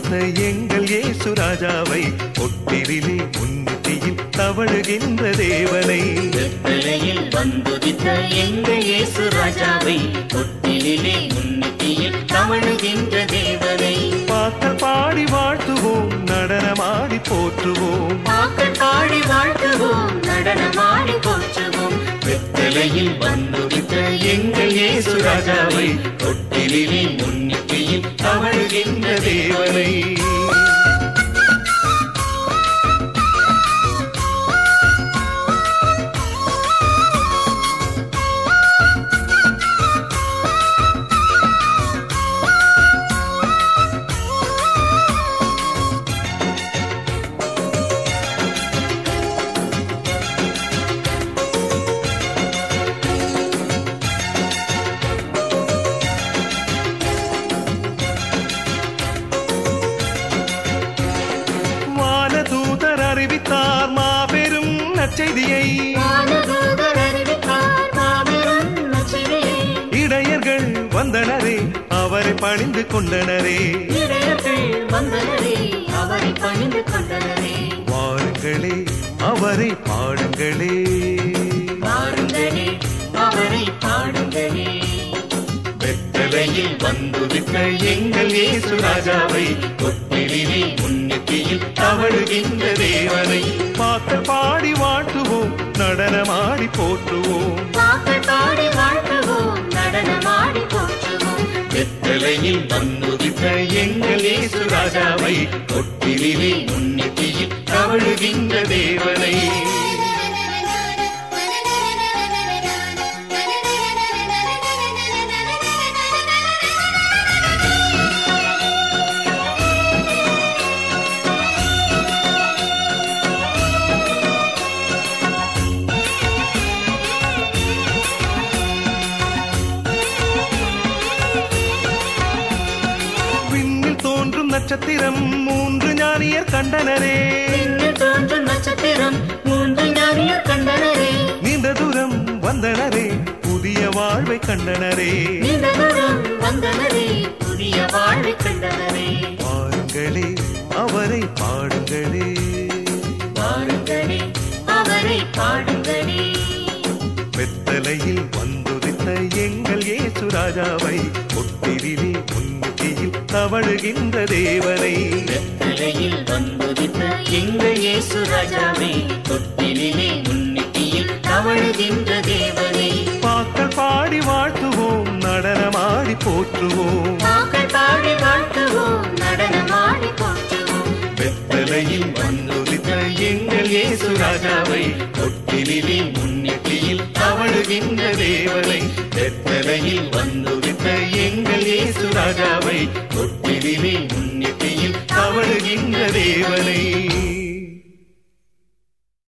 வந்துதித்த எங்கள் இயேசு ராஜாவை ஒட்டிரிலே முன்னிட்டியில் தவழுகின்ற தேவனை வெத்தலையில் வந்துதித்த எங்கள் இயேசு ராஜாவை தொட்டிலே முன்னிட்டியில் தவழுகின்ற தேவனை பாக்கள் பாடி வாழ்த்துவோம் நடனமாடி போற்றுவோம் பாக்கள் பாடி வாழ்த்துவோம் நடனமாடி போற்றுவோம் வெத்தலையில் வந்துதித்த எங்கள் இயேசு ராஜாவை தொட்டிலே முன்னிட்டியில் தவழுகின்ற தேவனை வானதூதர் அறிவித்தார் மாபெரும் நற்செய்தியை வானதூதர் அறிவித்தார் மாபெரும் நற்செய்தியை. இடையர்கள் வந்தனரே அவரை பணிந்து கொண்டனரே இடையர்கள் வந்தனரே அவரை பணிந்து கொண்டனரே வாருங்களே அவரை பாடுங்களே பாருங்களே அவரை பாடுங்களே வெத்தலையில் வந்துதித்த எங்கள் இயேசு ராஜாவை தொட்டிலே முன்னிட்டியில் தவழுகின்ற தேவனை பாக்கள் பாடி வாழ்த்துவோம் நடனமாடி போற்றுவோம் பாக்கள் பாடி வாழ்த்துவோம் நடனமாடி போற்றுவோம் வெத்தலையில் வந்துதித்த எங்கள் இயேசு ராஜாவை தொட்டிலே முன்னிட்டியில் தவழுகின்ற தேவனை விண்ணில் தோன்றும் நட்சத்திரம் மூன்று ஞானியர் கண்டனரே விண்ணில் தோன்றும் நட்சத்திரம் மூன்று ஞானியர் கண்டனரே நீண்ட தூரம் வந்தனரே புதிய வாழ்வை கண்டனரே நீண்ட தூரம் வந்தனரே புதிய வாழ்வை கண்டனரே பாருங்களே அவரை பாடுங்களே பாருங்களே அவரை பாடுங்களே வெத்தலையில் வந்துதித்த எங்கள் இயேசு ராஜாவை ஒட்டிரிலே முன்னிட்டியில் தவழுகின்ற தேவனை வெத்தலையில் வந்துதித்த எங்கள் இயேசு ராஜாவே தொட்டிலே முன்னிட்டியில் தவழுகின்ற தேவனை பாக்கள் பாடி வாழ்த்துவோம் நடனமாடி போற்றுவோம் பாக்கள் பாடி வாழ்த்துவோம் நடனமாடி போற்றுவோம் வெத்தலையில் வந்துதித்த எங்கள் இயேசு ராஜாவை தொட்டிலே முன்னிட்டியில் தவழுகின்ற தேவனை வெத்தலையில் வந்துதித்த எங்கள் இயேசு ராஜாவை